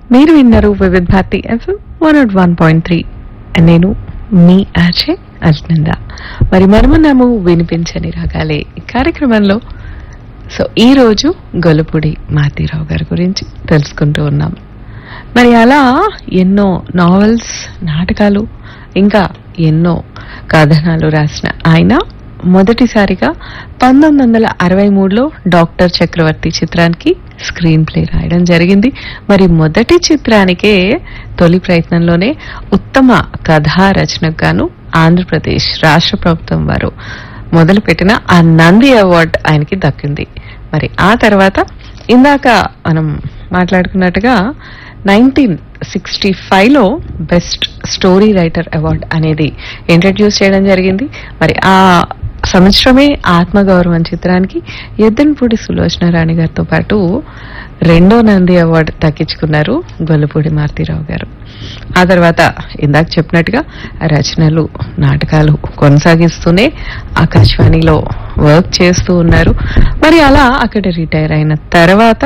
మీరు విన్నారు Vividh Bharati FM one nought one point three నేను మీ ఆచే అజ్నంద మరి మనమున్నాము వినిపించని రాగాలే ఈ కార్యక్రమంలో సో ఈ రోజు గొల్లపూడి మాతీరావు గారి గురించి తెలుసుకుంటూ ఉన్నాం మరి అలా ఎన్నో నావెల్స్ నాటకాలు ఇంకా ఎన్నో కథనాలు రాసిన ఆయన మొదటిసారిగా పంతొమ్మిది వందల అరవై మూడులో డాక్టర్ చక్రవర్తి చిత్రానికి స్క్రీన్ ప్లే రాయడం జరిగింది మరి మొదటి చిత్రానికే తొలి ప్రయత్నంలోనే ఉత్తమ కథా రచనకు గాను ఆంధ్రప్రదేశ్ రాష్ట్ర ప్రభుత్వం వారు మొదలుపెట్టిన ఆ నంది అవార్డ్ ఆయనకి దక్కింది మరి ఆ తర్వాత ఇందాక మనం మాట్లాడుకున్నట్టుగా నైన్టీన్ సిక్స్టీ ఫైవ్లో బెస్ట్ స్టోరీ రైటర్ అవార్డ్ అనేది ఇంట్రడ్యూస్ చేయడం జరిగింది మరి ఆ సంవత్సరమే ఆత్మగౌరవం చిత్రానికి ఎద్దనపూడి సులోచన రాణి గారితో పాటు రెండో నంది అవార్డు దక్కించుకున్నారు గొల్లపూడి మారుతీరావు గారు ఆ తర్వాత ఇందాక చెప్పినట్టుగా రచనలు నాటకాలు కొనసాగిస్తూనే ఆకాశవాణిలో వర్క్ చేస్తూ ఉన్నారు మరి అలా అక్కడ రిటైర్ అయిన తర్వాత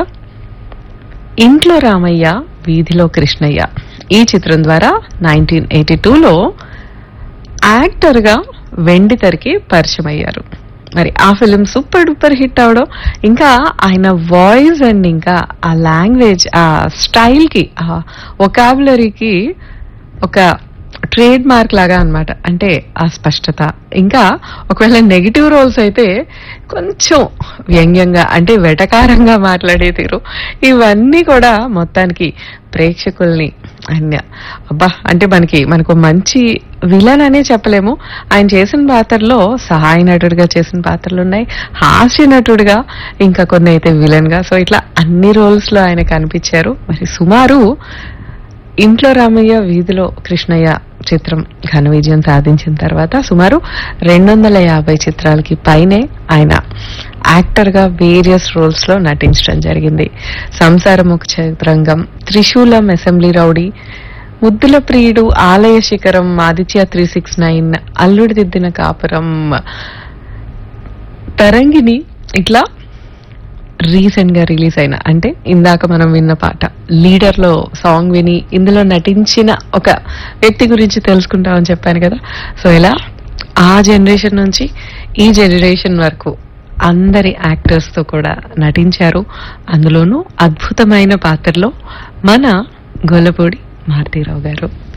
ఇంట్లో రామయ్య వీధిలో కృష్ణయ్య ఈ చిత్రం ద్వారా నైన్టీన్ ఎయిటీ టూలో యాక్టర్గా వెండి తెరకి పరిచయం అయ్యారు మరి ఆ ఫిలిం సూపర్ డూపర్ హిట్ అవడం ఇంకా ఆయన వాయిస్ అండ్ ఇంకా ఆ లాంగ్వేజ్ ఆ స్టైల్కి ఆ ఒకాబులరీకి ఒక ట్రేడ్ మార్క్ లాగా అన్నమాట అంటే ఆ స్పష్టత ఇంకా ఒకవేళ నెగిటివ్ రోల్స్ అయితే కొంచెం వ్యంగ్యంగా అంటే వెటకారంగా మాట్లాడే తీరు ఇవన్నీ కూడా మొత్తానికి ప్రేక్షకుల్ని అన్య అబ్బా అంటే మనకి మనకు మంచి విలన్ అనే చెప్పలేము ఆయన చేసిన పాత్రలో సహాయ నటుడిగా చేసిన పాత్రలు ఉన్నాయి హాస్య నటుడిగా ఇంకా కొన్ని అయితే విలన్ గా సో ఇట్లా అన్ని రోల్స్ లో ఆయన కనిపించారు మరి సుమారు ఇంట్లో రామయ్య వీధిలో కృష్ణయ్య చిత్రం ఘన విజయం సాధించిన తర్వాత సుమారు రెండు వందల యాభై చిత్రాలకి పైనే ఆయన యాక్టర్ గా వేరియస్ రోల్స్ లో నటించడం జరిగింది సంసారముఖ చిత్రంగం త్రిశూలం అసెంబ్లీ రౌడీ ముద్దుల ప్రియుడు ఆలయ శిఖరం ఆదిత్య త్రీ సిక్స్ నైన్ అల్లుడి దిద్దిన కాపురం తరంగిణి ఇట్లా రీసెంట్ గా రిలీజ్ అయిన అంటే ఇందాక మనం విన్న పాట లీడర్ లో సాంగ్ విని ఇందులో నటించిన ఒక వ్యక్తి గురించి తెలుసుకుంటామని చెప్పాను కదా సో ఇలా ఆ జనరేషన్ నుంచి ఈ జనరేషన్ వరకు అందరి యాక్టర్స్ తో కూడా నటించారు అందులోనూ అద్భుతమైన పాత్రలో మన గొల్లపూడి మారుతీరావు గారు